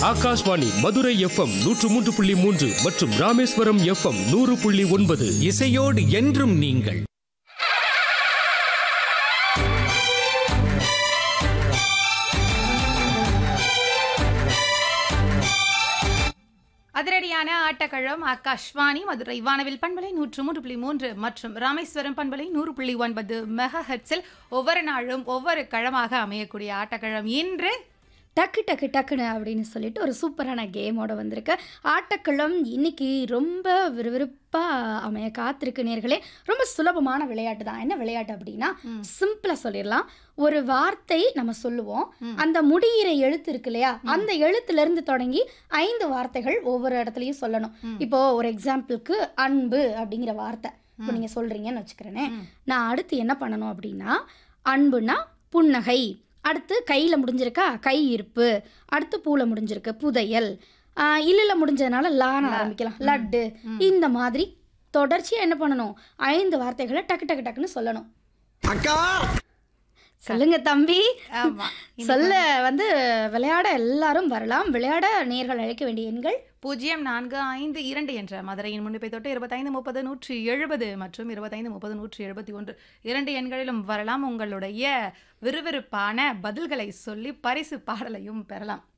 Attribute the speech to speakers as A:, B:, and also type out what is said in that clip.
A: Akashvani Madurai FM நூற்று மூன்று புள்ளி மூன்று மற்றும் ராமேஸ்வரம் எஃப்எம் நூறு புள்ளி ஒன்பது
B: இசையோடு என்றும் நீங்கள்
C: அதிரடியான ஆட்டக்கழம் ஆகாஷ்வாணி மதுரை வானவில் பண்பலை நூற்று மூன்று புள்ளி மூன்று மற்றும் ராமேஸ்வரம் பண்பலை நூறு புள்ளி ஒன்பது மெகா ஹெட்ஸில் ஒவ்வொரு நாளும் ஒவ்வொரு கழமாக அமையக்கூடிய ஆட்டக்கழம் இன்று
D: டக்கு டக்கு டக்குன்னு அப்படின்னு சொல்லிட்டு ஒரு சூப்பரான கேமோட வந்திருக்கு ஆட்டக்களம் இன்னைக்கு ரொம்ப விறுவிறுப்பாக அமைய காத்திருக்கு நேர்களே ரொம்ப சுலபமான விளையாட்டு தான் என்ன விளையாட்டு அப்படின்னா சிம்பிளாக சொல்லிடலாம் ஒரு வார்த்தை நம்ம சொல்லுவோம் அந்த முடியிற எழுத்து இருக்கு இல்லையா அந்த எழுத்துல இருந்து தொடங்கி ஐந்து வார்த்தைகள் ஒவ்வொரு இடத்துலையும் சொல்லணும் இப்போ ஒரு எக்ஸாம்பிளுக்கு அன்பு அப்படிங்கிற வார்த்தை இப்போ நீங்க சொல்றீங்கன்னு வச்சுக்கிறேனே நான் அடுத்து என்ன பண்ணணும் அப்படின்னா அன்புனா புன்னகை அடுத்து கையில் முடிஞ்சிருக்கா கை இருப்பு அடுத்து பூவில் முடிஞ்சிருக்கு புதையல் இல்லைல முடிஞ்சதுனால லான ஆரம்பிக்கலாம் லட்டு இந்த மாதிரி தொடர்ச்சியாக என்ன பண்ணணும் ஐந்து வார்த்தைகளை டக்கு டக்கு டக்குன்னு சொல்லணும்
E: அக்கா
D: சொல்லுங்க தம்பி
C: ஆமா
D: சொல்ல வந்து விளையாட எல்லாரும் வரலாம் விளையாட நேர்கள் அழைக்க வேண்டிய எண்கள்
C: பூஜ்ஜியம் நான்கு ஐந்து இரண்டு என்ற மதுரையின் முன்னிப்பை தொட்டு இருபத்தைந்து முப்பது நூற்றி எழுபது மற்றும் இருபத்தைந்து முப்பது நூற்றி எழுபத்தி ஒன்று இரண்டு எண்களிலும் வரலாம் உங்களுடைய விறுவிறுப்பான பதில்களை சொல்லி பரிசு பாடலையும் பெறலாம்